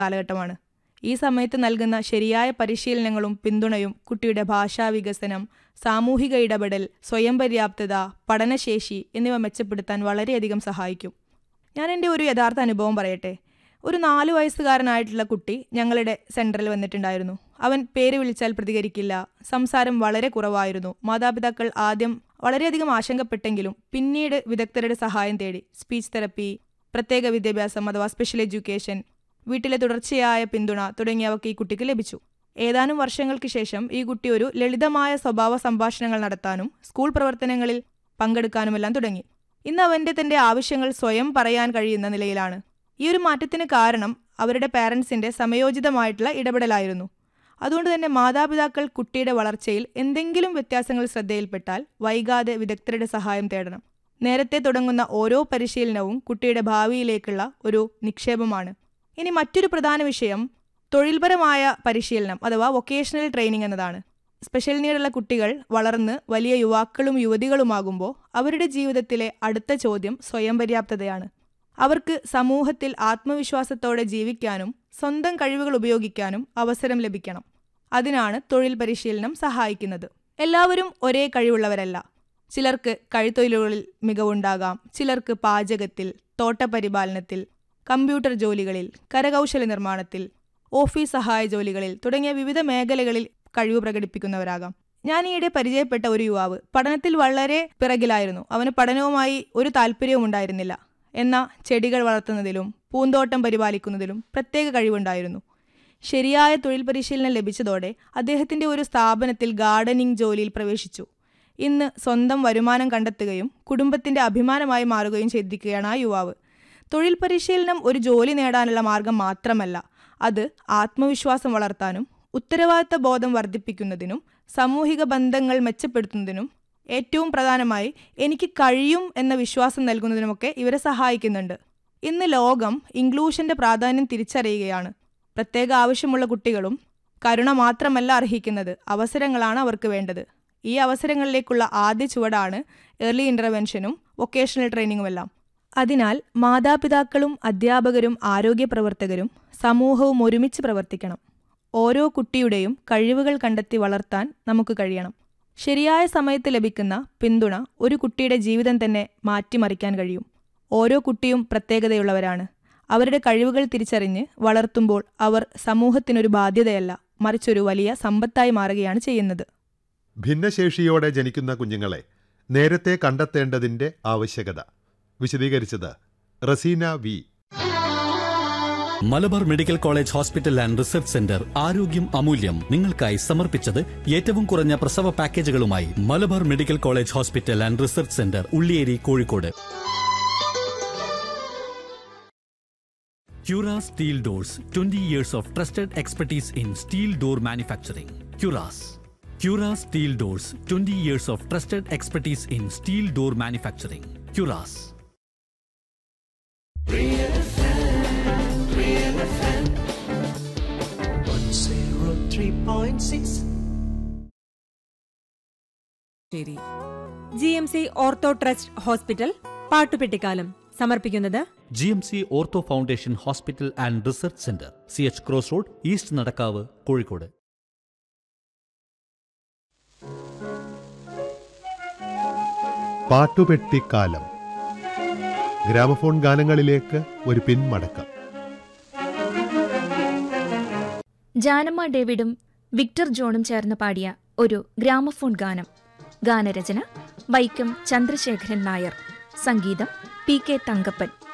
കാലഘട്ടമാണ് ഈ സമയത്ത് നൽകുന്ന ശരിയായ പരിശീലനങ്ങളും പിന്തുണയും കുട്ടിയുടെ ഭാഷാ വികസനം സാമൂഹിക ഇടപെടൽ സ്വയം പര്യാപ്തത പഠനശേഷി എന്നിവ മെച്ചപ്പെടുത്താൻ വളരെയധികം സഹായിക്കും ഞാൻ എൻ്റെ ഒരു യഥാർത്ഥ അനുഭവം പറയട്ടെ ഒരു നാലു വയസ്സുകാരനായിട്ടുള്ള കുട്ടി ഞങ്ങളുടെ സെൻറ്ററിൽ വന്നിട്ടുണ്ടായിരുന്നു അവൻ പേര് വിളിച്ചാൽ പ്രതികരിക്കില്ല സംസാരം വളരെ കുറവായിരുന്നു മാതാപിതാക്കൾ ആദ്യം വളരെയധികം ആശങ്കപ്പെട്ടെങ്കിലും പിന്നീട് വിദഗ്ധരുടെ സഹായം തേടി സ്പീച്ച് തെറപ്പി പ്രത്യേക വിദ്യാഭ്യാസം അഥവാ സ്പെഷ്യൽ എഡ്യൂക്കേഷൻ വീട്ടിലെ തുടർച്ചയായ പിന്തുണ തുടങ്ങിയവക്ക് ഈ കുട്ടിക്ക് ലഭിച്ചു ഏതാനും വർഷങ്ങൾക്ക് ശേഷം ഈ കുട്ടി ഒരു ലളിതമായ സ്വഭാവ സംഭാഷണങ്ങൾ നടത്താനും സ്കൂൾ പ്രവർത്തനങ്ങളിൽ പങ്കെടുക്കാനുമെല്ലാം തുടങ്ങി ഇന്ന് അവന്റെ തന്റെ ആവശ്യങ്ങൾ സ്വയം പറയാൻ കഴിയുന്ന നിലയിലാണ് ഈ ഒരു മാറ്റത്തിന് കാരണം അവരുടെ പാരൻസിന്റെ സമയോചിതമായിട്ടുള്ള ഇടപെടലായിരുന്നു അതുകൊണ്ട് തന്നെ മാതാപിതാക്കൾ കുട്ടിയുടെ വളർച്ചയിൽ എന്തെങ്കിലും വ്യത്യാസങ്ങൾ ശ്രദ്ധയിൽപ്പെട്ടാൽ വൈകാതെ വിദഗ്ധരുടെ സഹായം തേടണം നേരത്തെ തുടങ്ങുന്ന ഓരോ പരിശീലനവും കുട്ടിയുടെ ഭാവിയിലേക്കുള്ള ഒരു നിക്ഷേപമാണ് ഇനി മറ്റൊരു പ്രധാന വിഷയം തൊഴിൽപരമായ പരിശീലനം അഥവാ വൊക്കേഷണൽ ട്രെയിനിങ് എന്നതാണ് സ്പെഷ്യൽ നീഡുള്ള കുട്ടികൾ വളർന്ന് വലിയ യുവാക്കളും യുവതികളുമാകുമ്പോൾ അവരുടെ ജീവിതത്തിലെ അടുത്ത ചോദ്യം സ്വയം പര്യാപ്തതയാണ് അവർക്ക് സമൂഹത്തിൽ ആത്മവിശ്വാസത്തോടെ ജീവിക്കാനും സ്വന്തം കഴിവുകൾ ഉപയോഗിക്കാനും അവസരം ലഭിക്കണം അതിനാണ് തൊഴിൽ പരിശീലനം സഹായിക്കുന്നത് എല്ലാവരും ഒരേ കഴിവുള്ളവരല്ല ചിലർക്ക് കഴുത്തൊഴിലുകളിൽ മികവുണ്ടാകാം ചിലർക്ക് പാചകത്തിൽ തോട്ടപരിപാലനത്തിൽ കമ്പ്യൂട്ടർ ജോലികളിൽ കരകൗശല നിർമ്മാണത്തിൽ ഓഫീസ് സഹായ ജോലികളിൽ തുടങ്ങിയ വിവിധ മേഖലകളിൽ കഴിവ് പ്രകടിപ്പിക്കുന്നവരാകാം ഞാൻ ഈയിടെ പരിചയപ്പെട്ട ഒരു യുവാവ് പഠനത്തിൽ വളരെ പിറകിലായിരുന്നു അവന് പഠനവുമായി ഒരു താല്പര്യവും ഉണ്ടായിരുന്നില്ല എന്നാൽ ചെടികൾ വളർത്തുന്നതിലും പൂന്തോട്ടം പരിപാലിക്കുന്നതിലും പ്രത്യേക കഴിവുണ്ടായിരുന്നു ശരിയായ തൊഴിൽ പരിശീലനം ലഭിച്ചതോടെ അദ്ദേഹത്തിന്റെ ഒരു സ്ഥാപനത്തിൽ ഗാർഡനിംഗ് ജോലിയിൽ പ്രവേശിച്ചു ഇന്ന് സ്വന്തം വരുമാനം കണ്ടെത്തുകയും കുടുംബത്തിന്റെ അഭിമാനമായി മാറുകയും ചെയ്തിരിക്കുകയാണ് ആ യുവാവ് തൊഴിൽ പരിശീലനം ഒരു ജോലി നേടാനുള്ള മാർഗം മാത്രമല്ല അത് ആത്മവിശ്വാസം വളർത്താനും ഉത്തരവാദിത്ത ബോധം വർദ്ധിപ്പിക്കുന്നതിനും സാമൂഹിക ബന്ധങ്ങൾ മെച്ചപ്പെടുത്തുന്നതിനും ഏറ്റവും പ്രധാനമായി എനിക്ക് കഴിയും എന്ന വിശ്വാസം നൽകുന്നതിനുമൊക്കെ ഇവരെ സഹായിക്കുന്നുണ്ട് ഇന്ന് ലോകം ഇൻക്ലൂഷന്റെ പ്രാധാന്യം തിരിച്ചറിയുകയാണ് പ്രത്യേക ആവശ്യമുള്ള കുട്ടികളും കരുണ മാത്രമല്ല അർഹിക്കുന്നത് അവസരങ്ങളാണ് അവർക്ക് വേണ്ടത് ഈ അവസരങ്ങളിലേക്കുള്ള ആദ്യ ചുവടാണ് ഏർലി ഇൻ്റർവെൻഷനും വൊക്കേഷണൽ ട്രെയിനിങ്ങുമെല്ലാം അതിനാൽ മാതാപിതാക്കളും അധ്യാപകരും ആരോഗ്യ പ്രവർത്തകരും സമൂഹവും ഒരുമിച്ച് പ്രവർത്തിക്കണം ഓരോ കുട്ടിയുടെയും കഴിവുകൾ കണ്ടെത്തി വളർത്താൻ നമുക്ക് കഴിയണം ശരിയായ സമയത്ത് ലഭിക്കുന്ന പിന്തുണ ഒരു കുട്ടിയുടെ ജീവിതം തന്നെ മാറ്റിമറിക്കാൻ കഴിയും ഓരോ കുട്ടിയും പ്രത്യേകതയുള്ളവരാണ് അവരുടെ കഴിവുകൾ തിരിച്ചറിഞ്ഞ് വളർത്തുമ്പോൾ അവർ സമൂഹത്തിനൊരു ബാധ്യതയല്ല മറിച്ചൊരു വലിയ സമ്പത്തായി മാറുകയാണ് ചെയ്യുന്നത് ഭിന്നശേഷിയോടെ ജനിക്കുന്ന കുഞ്ഞുങ്ങളെ നേരത്തെ കണ്ടെത്തേണ്ടതിന്റെ ആവശ്യകത വിശദീകരിച്ചത് Raseena V Malabar medical college hospital and research centre ആരോഗ്യം അമൂല്യം നിങ്ങൾക്കായി സമർപ്പിച്ചത് ഏറ്റവും കുറഞ്ഞ പ്രസവ പാക്കേജുകളുമായി Malabar medical college hospital and research centre Ulliyeri Kozhikode Cura Steel Doors 20 years of trusted expertise in steel door manufacturing. Curas. Cura Steel Doors 20 years of trusted expertise in steel door manufacturing. Curas. zero three point six. ശരി G M C ortho trust hospital പാട്ടുപെട്ടിക്കാലം സമർപ്പിക്കുന്നത് G M C ortho foundation hospital and research centre C H cross road east Nadakkavu Kozhikode പാട്ടുപെട്ടിക്കാലം gramophone ഗാനങ്ങളിലേക്ക് ഒരു പിന്മടക്കം Janamma ഡേവിഡും Victor ജോണും ചേർന്ന് പാടിയ ഒരു ഗ്രാമഫോൺ ഗാനം ഗാനരചന വൈക്കം ചന്ദ്രശേഖരൻ നായർ സംഗീതം പി കെ തങ്കപ്പൻ